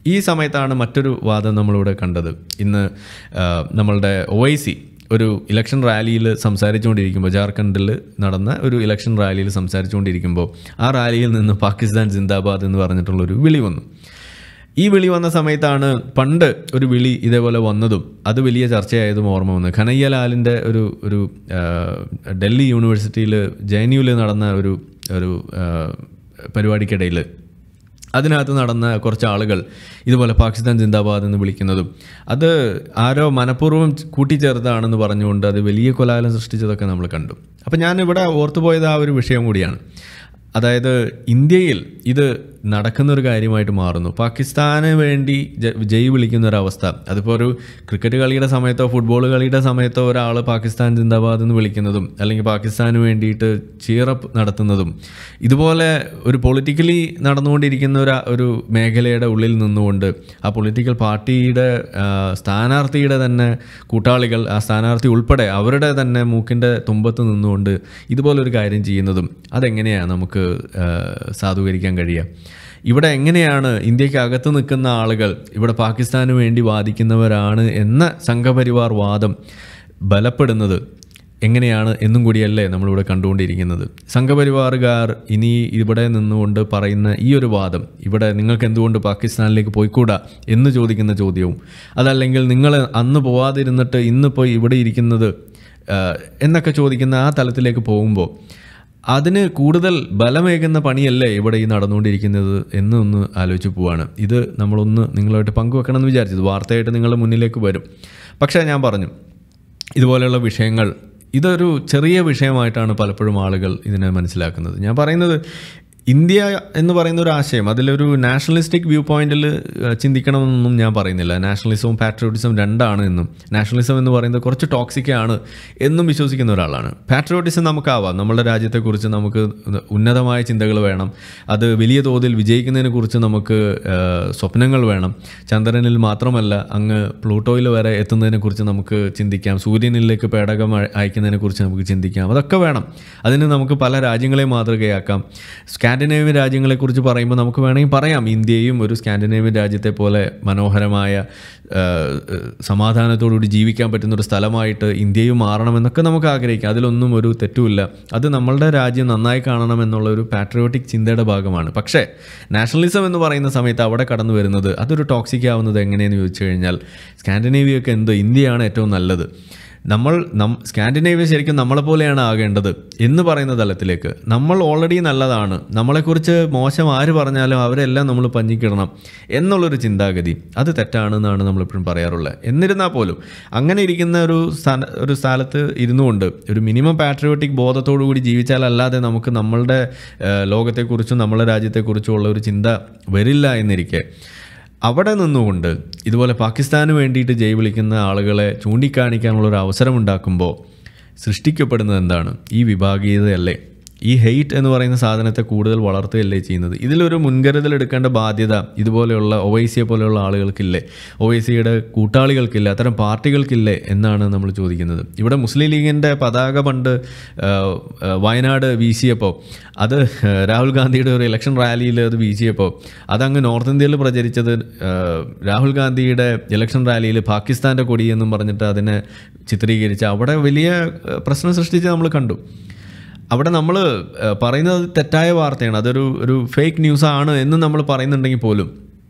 ഈ സമയത്താണ് മറ്റൊരു വാദം നമ്മളിവിടെ കണ്ടത് ഇന്ന് ആ, നമ്മളുടെ ഒ ഐ സി ഒരു ഇലക്ഷൻ റാലിയിൽ സംസാരിച്ചുകൊണ്ടിരിക്കുമ്പോൾ ജാർഖണ്ഡിൽ നടന്ന ഒരു ഇലക്ഷൻ റാലിയിൽ സംസാരിച്ചുകൊണ്ടിരിക്കുമ്പോൾ ആ റാലിയിൽ നിന്ന് പാകിസ്ഥാൻ സിന്ദാബാദ് എന്ന് പറഞ്ഞിട്ടുള്ളൊരു വിളി വന്നു ഈ വിളി വന്ന സമയത്താണ് പണ്ട് ഒരു വിളി ഇതേപോലെ വന്നതും അത് വലിയ ചർച്ചയായതും ഓർമ്മ വന്നത് ഖനയ്യ ലാലിൻ്റെ ഒരു ഒരു ആ, ഡൽഹി യൂണിവേഴ്സിറ്റിയിൽ ജെ എൻ യുവിൽ നടന്ന ഒരു ഒരു ആ, പരിപാടിക്കിടയിൽ അതിനകത്ത് നടന്ന കുറച്ച് ആളുകൾ ഇതുപോലെ പാകിസ്ഥാൻ സിന്ദാബാദ് എന്ന് വിളിക്കുന്നതും അത് ആരോ മനഃപൂർവ്വം കൂട്ടിച്ചേർത്താണെന്ന് പറഞ്ഞുകൊണ്ട് അത് വലിയ കൊലാലം സൃഷ്ടിച്ചതൊക്കെ നമ്മൾ കണ്ടു അപ്പം ഞാനിവിടെ ഓർത്തുപോയത് ആ ഒരു വിഷയം കൂടിയാണ് അതായത് ഇന്ത്യയിൽ ഇത് നടക്കുന്ന ഒരു കാര്യമായിട്ട് മാറുന്നു പാകിസ്ഥാന് വേണ്ടി ജ- ജയ് വിളിക്കുന്ന ഒരവസ്ഥ അതിപ്പോൾ ഒരു ക്രിക്കറ്റ് കളിയുടെ സമയത്തോ ഫുട്ബോൾ കളിയുടെ സമയത്തോ ഒരാൾ പാകിസ്ഥാൻ സിന്ദാബാദ് എന്ന് വിളിക്കുന്നതും അല്ലെങ്കിൽ പാകിസ്ഥാന് വേണ്ടിയിട്ട് ചീറപ്പ് നടത്തുന്നതും ഇതുപോലെ ഒരു പൊളിറ്റിക്കലി നടന്നുകൊണ്ടിരിക്കുന്ന ഒരു ഒരു മേഖലയുടെ ഉള്ളിൽ നിന്നുകൊണ്ട് ആ പൊളിറ്റിക്കൽ പാർട്ടിയുടെ ആ, സ്ഥാനാർത്ഥിയുടെ തന്നെ കൂട്ടാളികൾ ആ സ്ഥാനാർത്ഥി ഉൾപ്പെടെ അവരുടെ തന്നെ മൂക്കിൻ്റെ തുമ്പത്ത് നിന്നുകൊണ്ട് ഇതുപോലൊരു കാര്യം ചെയ്യുന്നതും അതെങ്ങനെയാണ് നമുക്ക് ആ, സാധൂകരിക്കാൻ കഴിയുക ഇവിടെ എങ്ങനെയാണ് ഇന്ത്യക്ക് അകത്ത് നിൽക്കുന്ന ആളുകൾ ഇവിടെ പാകിസ്ഥാന് വേണ്ടി വാദിക്കുന്നവരാണ് എന്ന സംഘപരിവാർ വാദം ബലപ്പെടുന്നത് എങ്ങനെയാണ് എന്നും കൂടിയല്ലേ നമ്മളിവിടെ കണ്ടുകൊണ്ടിരിക്കുന്നത് സംഘപരിവാറുകാർ ഇനി ഇവിടെ നിന്നുകൊണ്ട് പറയുന്ന ഈ ഒരു വാദം ഇവിടെ നിങ്ങൾക്ക് എന്തുകൊണ്ട് പാകിസ്ഥാനിലേക്ക് പോയിക്കൂടാ എന്ന് ചോദിക്കുന്ന ചോദ്യവും അതല്ലെങ്കിൽ നിങ്ങൾ അന്ന് പോവാതിരുന്നിട്ട് ഇന്നിപ്പോൾ ഇവിടെ ഇരിക്കുന്നത് ആ, എന്നൊക്കെ ചോദിക്കുന്ന ആ തലത്തിലേക്ക് പോകുമ്പോൾ അതിന് കൂടുതൽ ബലമേകുന്ന പണിയല്ലേ ഇവിടെ ഈ നടന്നുകൊണ്ടിരിക്കുന്നത് എന്നൊന്ന് ആലോചിച്ച് പോവാണ് ഇത് നമ്മളൊന്ന് നിങ്ങളുമായിട്ട് പങ്കുവെക്കണം എന്ന് വിചാരിച്ചത് വാർത്തയായിട്ട് നിങ്ങളുടെ മുന്നിലേക്ക് വരും പക്ഷേ ഞാൻ പറഞ്ഞു ഇതുപോലെയുള്ള വിഷയങ്ങൾ ഇതൊരു ചെറിയ വിഷയമായിട്ടാണ് പലപ്പോഴും ആളുകൾ ഇതിനെ മനസ്സിലാക്കുന്നത് ഞാൻ പറയുന്നത് ഇന്ത്യ എന്ന് പറയുന്ന ഒരു ആശയം അതിലൊരു നാഷണലിസ്റ്റിക് വ്യൂ പോയിന്റിൽ ചിന്തിക്കണമെന്നൊന്നും ഞാൻ പറയുന്നില്ല നാഷണലിസവും പാട്രിയോട്ടിസം രണ്ടാണ് എന്നും നാഷണലിസം എന്ന് പറയുന്നത് കുറച്ച് ടോക്സിക് ആണ് എന്നും വിശ്വസിക്കുന്ന ഒരാളാണ് പാട്രിയോട്ടിസം നമുക്കാവാം നമ്മുടെ രാജ്യത്തെക്കുറിച്ച് നമുക്ക് ഉന്നതമായ ചിന്തകൾ വേണം അത് വലിയ തോതിൽ വിജയിക്കുന്നതിനെ കുറിച്ച് നമുക്ക് ആ, സ്വപ്നങ്ങൾ വേണം ചന്ദ്രനിൽ മാത്രമല്ല അങ്ങ് പ്ലൂട്ടോയിൽ വരെ എത്തുന്നതിനെ കുറിച്ച് നമുക്ക് ചിന്തിക്കാം സൂര്യനിലേക്ക് പേടകം അയ- അയക്കുന്നതിനെ കുറിച്ച് നമുക്ക് ചിന്തിക്കാം അതൊക്കെ വേണം അതിന് നമുക്ക് പല രാജ്യങ്ങളെ മാതൃകയാക്കാം സ്കാൻഡിനേവ്യൻ രാജ്യങ്ങളെക്കുറിച്ച് പറയുമ്പോൾ നമുക്ക് വേണമെങ്കിൽ പറയാം ഇന്ത്യയും ഒരു സ്കാൻഡിനേവ്യൻ രാജ്യത്തെ പോലെ മനോഹരമായ ആ, സമാധാനത്തോടുകൂടി ജീവിക്കാൻ പറ്റുന്ന ഒരു സ്ഥലമായിട്ട് ഇന്ത്യയും മാറണമെന്നൊക്കെ നമുക്ക് ആഗ്രഹിക്കാം അതിലൊന്നും ഒരു തെറ്റുമില്ല അത് നമ്മളുടെ രാജ്യം നന്നായി കാണണം എന്നുള്ള ഒരു പാട്രിയോട്ടിക് ചിന്തയുടെ ഭാഗമാണ് പക്ഷേ നാഷണലിസം എന്ന് പറയുന്ന സമയത്ത് അവിടെ കടന്നു വരുന്നത് അതൊരു ടോക്സിക് ആവുന്നത് എങ്ങനെയെന്ന് ചോദിച്ചു കഴിഞ്ഞാൽ സ്കാൻഡിനേവിയൊക്കെ എന്ത് ഇന്ത്യയാണ് ഏറ്റവും നല്ലത് നമ്മൾ നം സ്കാൻഡിനേവ്യ ശരിക്കും നമ്മളെപ്പോലെയാണ് ആകേണ്ടത് എന്ന് പറയുന്ന തലത്തിലേക്ക് നമ്മൾ ഓൾറെഡി നല്ലതാണ് നമ്മളെക്കുറിച്ച് മോശം ആര് പറഞ്ഞാലും അവരെല്ലാം നമ്മൾ പഞ്ഞിക്കിടണം എന്നുള്ളൊരു ചിന്താഗതി അത് തെറ്റാണെന്നാണ് നമ്മളെപ്പോഴും പറയാറുള്ളത് എന്നിരുന്നാൽ പോലും അങ്ങനെ ഇരിക്കുന്ന ഒരു സ്ഥല ഒരു സ്ഥലത്ത് ഇരുന്നുകൊണ്ട് ഒരു മിനിമം പാട്രിയോട്ടിക് ബോധത്തോടു കൂടി ജീവിച്ചാലല്ലാതെ നമുക്ക് നമ്മളുടെ ഏഹ്, ലോകത്തെക്കുറിച്ചും നമ്മളെ രാജ്യത്തെക്കുറിച്ചും ഉള്ള ഒരു ചിന്ത വരില്ല എന്നിരിക്കെ അവിടെ നിന്നുകൊണ്ട് ഇതുപോലെ പാകിസ്ഥാന് വേണ്ടിയിട്ട് ജയ് വിളിക്കുന്ന ആളുകളെ ചൂണ്ടിക്കാണിക്കാനുള്ള ഒരു അവസരം ഉണ്ടാക്കുമ്പോൾ സൃഷ്ടിക്കപ്പെടുന്നത് എന്താണ് ഈ വിഭാഗീയതയല്ലേ ഈ ഹെയ്റ്റ് എന്ന് പറയുന്ന സാധനത്തെ കൂടുതൽ വളർത്തുകയല്ലേ ചെയ്യുന്നത് ഇതിലൊരു മുൻകരുതൽ എടുക്കേണ്ട ബാധ്യത ഇതുപോലെയുള്ള ഒ ഐ സിയെ പോലെയുള്ള ആളുകൾക്കില്ലേ ഒ ഐ സിയുടെ കൂട്ടാളികൾക്കില്ലേ അത്തരം പാർട്ടികൾക്കില്ലേ എന്നാണ് നമ്മൾ ചോദിക്കുന്നത് ഇവിടെ മുസ്ലിം ലീഗിൻ്റെ പതാക പണ്ട് ആ, ആ, വയനാട് വീശിയപ്പോൾ അത് ആ, രാഹുൽ ഗാന്ധിയുടെ ഒരു ഇലക്ഷൻ റാലിയിൽ അത് വീശിയപ്പോൾ അതങ്ങ് നോർത്ത് ഇന്ത്യയിൽ പ്രചരിച്ചത് ആ, രാഹുൽ ഗാന്ധിയുടെ ഇലക്ഷൻ റാലിയിൽ പാകിസ്ഥാൻ്റെ കൊടി എന്നും പറഞ്ഞിട്ട് അതിനെ ചിത്രീകരിച്ച് അവിടെ വലിയ ആ, പ്രശ്നം സൃഷ്ടിച്ച് നമ്മൾ കണ്ടു അവിടെ നമ്മൾ പറയുന്നത് തെറ്റായ വാർത്തയാണ് അതൊരു ഒരു ഫേക്ക് ന്യൂസ് ആണ് എന്ന് നമ്മൾ പറയുന്നുണ്ടെങ്കിൽ പോലും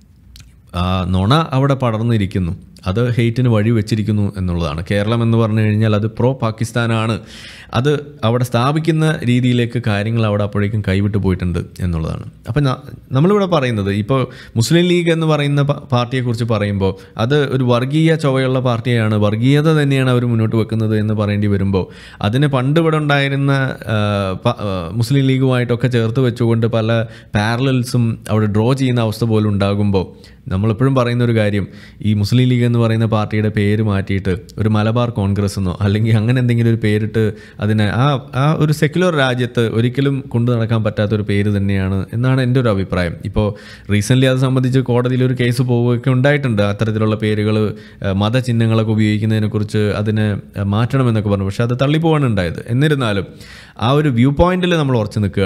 ആ നുണ അവിടെ പടർന്നിരിക്കുന്നു അത് ഹെയ്റ്റിന് വഴി വെച്ചിരിക്കുന്നു എന്നുള്ളതാണ് കേരളം എന്ന് പറഞ്ഞു കഴിഞ്ഞാൽ അത് പ്രോ പാകിസ്ഥാനാണ് അത് അവിടെ സ്ഥാപിക്കുന്ന രീതിയിലേക്ക് കാര്യങ്ങൾ അവിടെ അപ്പോഴേക്കും കൈവിട്ട് പോയിട്ടുണ്ട് എന്നുള്ളതാണ് അപ്പം ന- നമ്മളിവിടെ പറയുന്നത് ഇപ്പോൾ മുസ്ലിം ലീഗ് എന്ന് പറയുന്ന പ- പാർട്ടിയെക്കുറിച്ച് പറയുമ്പോൾ അത് ഒരു വർഗീയ ചൊവ്വയുള്ള പാർട്ടിയാണ് വർഗീയത തന്നെയാണ് അവർ മുന്നോട്ട് വെക്കുന്നത് എന്ന് പറയേണ്ടി വരുമ്പോൾ അതിന് പണ്ട് ഇവിടെ ഉണ്ടായിരുന്ന ആ, പ- ആ, മുസ്ലിം ലീഗുമായിട്ടൊക്കെ ചേർത്ത് വെച്ചുകൊണ്ട് പല പാരലൽസും അവിടെ ഡ്രോ ചെയ്യുന്ന അവസ്ഥ പോലും ഉണ്ടാകുമ്പോൾ നമ്മളെപ്പോഴും പറയുന്ന ഒരു കാര്യം ഈ മുസ്ലിം ലീഗ് എന്ന് പറയുന്ന പാർട്ടിയുടെ പേര് മാറ്റിയിട്ട് ഒരു മലബാർ കോൺഗ്രസ് എന്നോ അല്ലെങ്കിൽ അങ്ങനെ എന്തെങ്കിലും ഒരു പേരിട്ട് അതിനെ ആ ആ ഒരു സെക്യുലർ രാജ്യത്ത് ഒരിക്കലും കൊണ്ടു നടക്കാൻ പറ്റാത്ത ഒരു പേര് തന്നെയാണ് എന്നാണ് എൻ്റെ ഒരു അഭിപ്രായം ഇപ്പോൾ റീസെൻ്റ്ലി അത് സംബന്ധിച്ച് കോടതിയിൽ ഒരു കേസ് പോവുകയൊക്കെ ഉണ്ടായിട്ടുണ്ട് അത്തരത്തിലുള്ള പേരുകൾ മതചിഹ്നങ്ങളൊക്കെ ഉപയോഗിക്കുന്നതിനെക്കുറിച്ച് അതിനെ ആ, മാറ്റണമെന്നൊക്കെ പറഞ്ഞു പക്ഷേ അത് തള്ളിപ്പോവാണ് ഉണ്ടായത് എന്നിരുന്നാലും ആ ഒരു വ്യൂ പോയിന്റിൽ നമ്മൾ ഉറച്ചു നിൽക്കുകയാണ്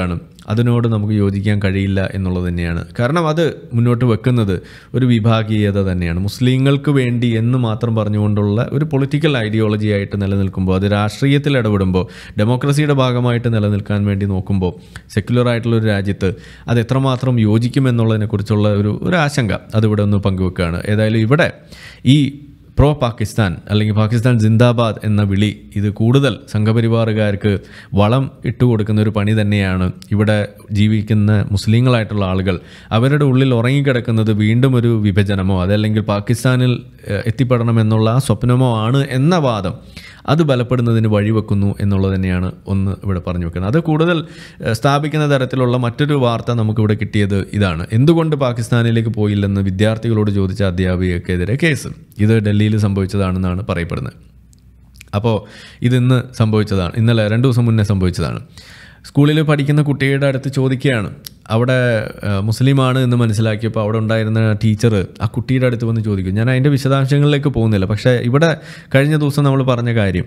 അതിനോട് നമുക്ക് യോജിക്കാൻ കഴിയില്ല എന്നുള്ളത് തന്നെയാണ് കാരണം അത് മുന്നോട്ട് വെക്കുന്നത് ഒരു വിഭാഗീയത തന്നെയാണ് മുസ്ലിങ്ങൾക്ക് വേണ്ടി എന്ന് മാത്രം പറഞ്ഞുകൊണ്ടുള്ള ഒരു പൊളിറ്റിക്കൽ ഐഡിയോളജി ആയിട്ട് നിലനിൽക്കുമ്പോൾ അത് രാഷ്ട്രീയത്തിൽ ഇടപെടുമ്പോൾ ഡെമോക്രസിയുടെ ഭാഗമായിട്ട് നിലനിൽക്കാൻ വേണ്ടി നോക്കുമ്പോൾ സെക്യുലർ ആയിട്ടുള്ള ഒരു രാജ്യത്ത് അത് എത്രമാത്രം യോജിക്കുമെന്നുള്ളതിനെക്കുറിച്ചുള്ള ഒരു ഒരു ആശങ്ക അതിവിടെ ഒന്ന് പങ്കുവെക്കുകയാണ് ഏതായാലും ഇവിടെ ഈ പ്രോ പാകിസ്ഥാൻ അല്ലെങ്കിൽ പാകിസ്ഥാൻ ജിന്ദാബാദ് എന്ന വിളി ഇത് കൂടുതൽ സംഘപരിവാറുകാർക്ക് വളം ഇട്ടുകൊടുക്കുന്ന ഒരു പണി തന്നെയാണ് ഇവിടെ ജീവിക്കുന്ന മുസ്ലിങ്ങളായിട്ടുള്ള ആളുകൾ അവരുടെ ഉള്ളിൽ ഉറങ്ങിക്കിടക്കുന്നത് വീണ്ടും ഒരു വിഭജനമോ അതല്ലെങ്കിൽ പാകിസ്ഥാനിൽ ഏഹ്, എത്തിപ്പെടണമെന്നുള്ള ആ സ്വപ്നമോ ആണ് എന്ന വാദം അത് ബലപ്പെടുന്നതിന് വഴിവെക്കുന്നു എന്നുള്ളത് തന്നെയാണ് ഒന്ന് ഇവിടെ പറഞ്ഞു വെക്കുന്നത് അത് കൂടുതൽ ഏഹ്, സ്ഥാപിക്കുന്ന തരത്തിലുള്ള മറ്റൊരു വാർത്ത നമുക്കിവിടെ കിട്ടിയത് ഇതാണ് എന്തുകൊണ്ട് പാകിസ്ഥാനിലേക്ക് പോയില്ലെന്ന് വിദ്യാർത്ഥികളോട് ചോദിച്ച അധ്യാപികക്കെതിരെ കേസ് ഇത് ഡൽഹിയിൽ സംഭവിച്ചതാണെന്നാണ് പറയപ്പെടുന്നത് അപ്പോൾ ഇതിന്ന് സംഭവിച്ചതാണ് ഇന്നലെ രണ്ട് ദിവസം മുന്നേ സംഭവിച്ചതാണ് സ്കൂളിൽ പഠിക്കുന്ന കുട്ടിയുടെ അടുത്ത് ചോദിക്കുകയാണ് അവിടെ ആ, മുസ്ലിമാണ് എന്ന് മനസ്സിലാക്കിയപ്പോൾ അവിടെ ഉണ്ടായിരുന്ന ടീച്ചർ ആ കുട്ടിയുടെ അടുത്ത് വന്ന് ചോദിക്കും ഞാൻ അതിൻ്റെ വിശദാംശങ്ങളിലേക്ക് പോകുന്നില്ല പക്ഷേ ഇവിടെ കഴിഞ്ഞ ദിവസം നമ്മൾ പറഞ്ഞ കാര്യം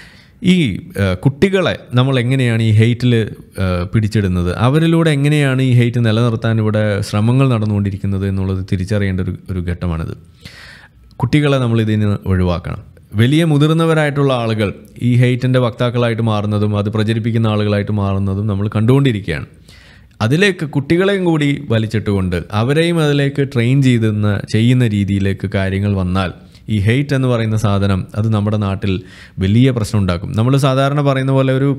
ഈ ആ, കുട്ടികളെ നമ്മൾ എങ്ങനെയാണ് ഈ ഹെയ്റ്റിൽ പിടിച്ചിടുന്നത് അവരിലൂടെ എങ്ങനെയാണ് ഈ ഹെയ്റ്റ് നിലനിർത്താൻ ഇവിടെ ശ്രമങ്ങൾ നടന്നുകൊണ്ടിരിക്കുന്നത് എന്നുള്ളത് തിരിച്ചറിയേണ്ട ഒരു ഒരു ഘട്ടമാണിത് കുട്ടികളെ നമ്മൾ ഇതിന് ഒഴിവാക്കണം വലിയ മുതിർന്നവരായിട്ടുള്ള ആളുകൾ ഈ ഹെയ്റ്റിൻ്റെ വക്താക്കളായിട്ട് മാറുന്നതും അത് പ്രചരിപ്പിക്കുന്ന ആളുകളായിട്ട് മാറുന്നതും നമ്മൾ കണ്ടുകൊണ്ടിരിക്കുകയാണ് അതിലേക്ക് കുട്ടികളെയും കൂടി വലിച്ചിട്ടുകൊണ്ട് അവരെയും അതിലേക്ക് ട്രെയിൻ ചെയ്തുന്ന ചെയ്യുന്ന രീതിയിലേക്ക് കാര്യങ്ങൾ വന്നാൽ ഈ ഹെയ്റ്റ് എന്ന് പറയുന്ന സാധനം അത് നമ്മുടെ നാട്ടിൽ വലിയ പ്രശ്നം ഉണ്ടാക്കും നമ്മൾ സാധാരണ പറയുന്ന പോലെ ഒരു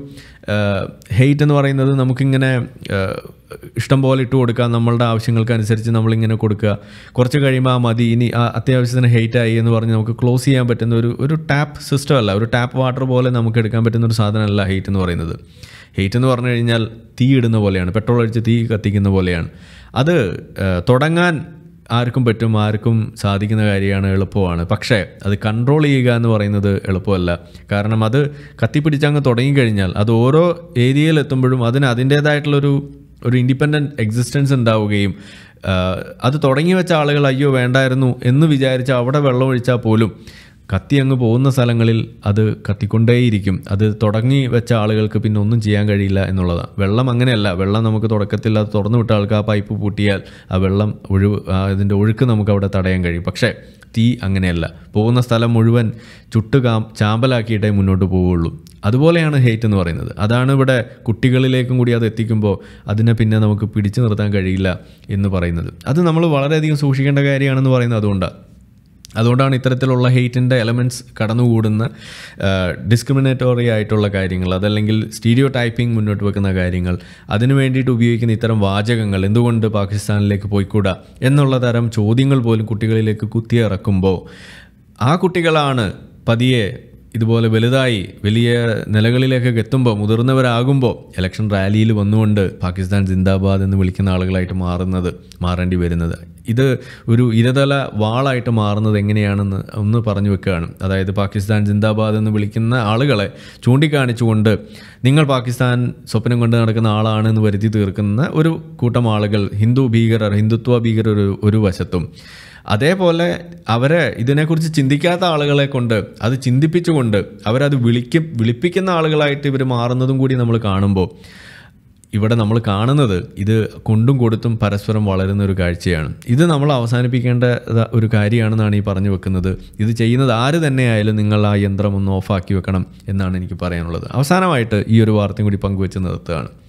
ഹെയ്റ്റ് എന്ന് പറയുന്നത് നമുക്കിങ്ങനെ ആ, ഇഷ്ടം പോലെ ഇട്ട് കൊടുക്കുക നമ്മളുടെ ആവശ്യങ്ങൾക്കനുസരിച്ച് നമ്മളിങ്ങനെ കൊടുക്കുക കുറച്ച് കഴിയുമ്പോൾ ആ മതി ഇനി ആ അത്യാവശ്യത്തിന് ഹെയ്റ്റ് ആയി എന്ന് പറഞ്ഞ് നമുക്ക് ക്ലോസ് ചെയ്യാൻ പറ്റുന്ന ഒരു ഒരു ടാപ്പ് സിസ്റ്റം അല്ല ഒരു ടാപ്പ് വാട്ടർ പോലെ നമുക്ക് എടുക്കാൻ പറ്റുന്ന ഒരു സാധനമല്ല ഹെയ്റ്റ് എന്ന് പറയുന്നത് ഹെയ്റ്റ് എന്ന് പറഞ്ഞു കഴിഞ്ഞാൽ തീ ഇടുന്ന പോലെയാണ് പെട്രോൾ അടിച്ച് തീ കത്തിക്കുന്ന പോലെയാണ് അത് ആ, തുടങ്ങാൻ ആർക്കും പറ്റും ആർക്കും സാധിക്കുന്ന കാര്യമാണ് എളുപ്പമാണ് പക്ഷേ അത് കൺട്രോൾ ചെയ്യുക എന്ന് പറയുന്നത് എളുപ്പമല്ല കാരണം അത് കത്തിപ്പിടിച്ചങ്ങ് തുടങ്ങിക്കഴിഞ്ഞാൽ അത് ഓരോ ഏരിയയിൽ എത്തുമ്പോഴും അതിന് അതിൻ്റേതായിട്ടുള്ളൊരു ഒരു ഇൻഡിപെൻഡൻറ്റ് എക്സിസ്റ്റൻസ് ഉണ്ടാവുകയും ആ, അത് തുടങ്ങി വെച്ച ആളുകൾ അയ്യോ വേണ്ടായിരുന്നു എന്ന് വിചാരിച്ച് അവിടെ വെള്ളം ഒഴിച്ചാൽ പോലും കത്തി അങ്ങ് പോകുന്ന സ്ഥലങ്ങളിൽ അത് കത്തിക്കൊണ്ടേയിരിക്കും അത് തുടങ്ങി വെച്ച ആളുകൾക്ക് പിന്നെ ഒന്നും ചെയ്യാൻ കഴിയില്ല എന്നുള്ളതാണ് വെള്ളം അങ്ങനെയല്ല വെള്ളം നമുക്ക് തുടക്കത്തിൽ അത് തുറന്നു വിട്ട ആൾക്ക് ആ പൈപ്പ് പൂട്ടിയാൽ ആ വെള്ളം ഒഴിവ് ആ അതിൻ്റെ ഒഴുക്ക് നമുക്ക് അവിടെ തടയാൻ കഴിയും പക്ഷേ തീ അങ്ങനെയല്ല പോകുന്ന സ്ഥലം മുഴുവൻ ചുട്ട് കാ ചാമ്പലാക്കിയിട്ടേ മുന്നോട്ട് പോവുള്ളൂ അതുപോലെയാണ് ഹെയ്റ്റ് എന്ന് പറയുന്നത് അതാണ് ഇവിടെ കുട്ടികളിലേക്കും കൂടി അത് എത്തിക്കുമ്പോൾ അതിനെ പിന്നെ നമുക്ക് പിടിച്ചു നിർത്താൻ കഴിയില്ല എന്ന് പറയുന്നത് അത് നമ്മൾ വളരെയധികം സൂക്ഷിക്കേണ്ട കാര്യമാണെന്ന് പറയുന്നത് അതുകൊണ്ടാണ് അതുകൊണ്ടാണ് ഇത്തരത്തിലുള്ള ഹെയ്റ്റിൻ്റെ എലമെൻറ്റ്സ് കടന്നുകൂടുന്ന ഡിസ്ക്രിമിനേറ്റോറി ആയിട്ടുള്ള കാര്യങ്ങൾ അതല്ലെങ്കിൽ സ്റ്റീരിയോ ടൈപ്പിംഗ് മുന്നോട്ട് വെക്കുന്ന കാര്യങ്ങൾ അതിനു വേണ്ടിയിട്ട് ഉപയോഗിക്കുന്ന ഇത്തരം വാചകങ്ങൾ എന്തുകൊണ്ട് പാകിസ്ഥാനിലേക്ക് പോയിക്കൂടാ എന്നുള്ള തരം ചോദ്യങ്ങൾ പോലും കുട്ടികളിലേക്ക് കുത്തിയിറക്കുമ്പോൾ ആ കുട്ടികളാണ് പതിയെ ഇതുപോലെ വലുതായി വലിയ നിലകളിലേക്കൊക്കെ എത്തുമ്പോൾ മുതിർന്നവരാകുമ്പോൾ ഇലക്ഷൻ റാലിയിൽ വന്നുകൊണ്ട് പാകിസ്ഥാൻ ജിന്ദാബാദ് എന്ന് വിളിക്കുന്ന ആളുകളായിട്ട് മാറുന്നത് മാറേണ്ടി വരുന്നത് ഇത് ഒരു ഇരതല വാളായിട്ട് മാറുന്നത് എങ്ങനെയാണെന്ന് ഒന്ന് പറഞ്ഞു വെക്കുകയാണ് അതായത് പാകിസ്ഥാൻ ജിന്ദാബാദ് എന്ന് വിളിക്കുന്ന ആളുകളെ ചൂണ്ടിക്കാണിച്ചുകൊണ്ട് നിങ്ങൾ പാകിസ്ഥാൻ സ്വപ്നം കൊണ്ട് നടക്കുന്ന ആളാണെന്ന് വരുത്തി തീർക്കുന്ന ഒരു കൂട്ടം ആളുകൾ ഹിന്ദു ഭീകരർ ഹിന്ദുത്വ ഭീകരർ ഒരു ഒരു വശത്തും അതേപോലെ അവരെ ഇതിനെക്കുറിച്ച് ചിന്തിക്കാത്ത ആളുകളെ കൊണ്ട് അത് ചിന്തിപ്പിച്ചുകൊണ്ട് അവരത് വിളിക്കും വിളിപ്പിക്കുന്ന ആളുകളായിട്ട് ഇവർ മാറുന്നതും കൂടി നമ്മൾ കാണുമ്പോൾ ഇവിടെ നമ്മൾ കാണുന്നത് ഇത് കൊണ്ടും കൊടുത്തും പരസ്പരം വളരുന്ന ഒരു കാഴ്ചയാണ് ഇത് നമ്മൾ അവസാനിപ്പിക്കേണ്ട ത- ഒരു കാര്യമാണെന്നാണ് ഈ പറഞ്ഞു വെക്കുന്നത് ഇത് ചെയ്യുന്നത് ആര് തന്നെയായാലും നിങ്ങൾ ആ യന്ത്രം ഒന്ന് ഓഫാക്കി വെക്കണം എന്നാണ് എനിക്ക് പറയാനുള്ളത് അവസാനമായിട്ട് ഈ ഒരു വാർത്തയും കൂടി പങ്കുവെച്ച് നിർത്തുകയാണ്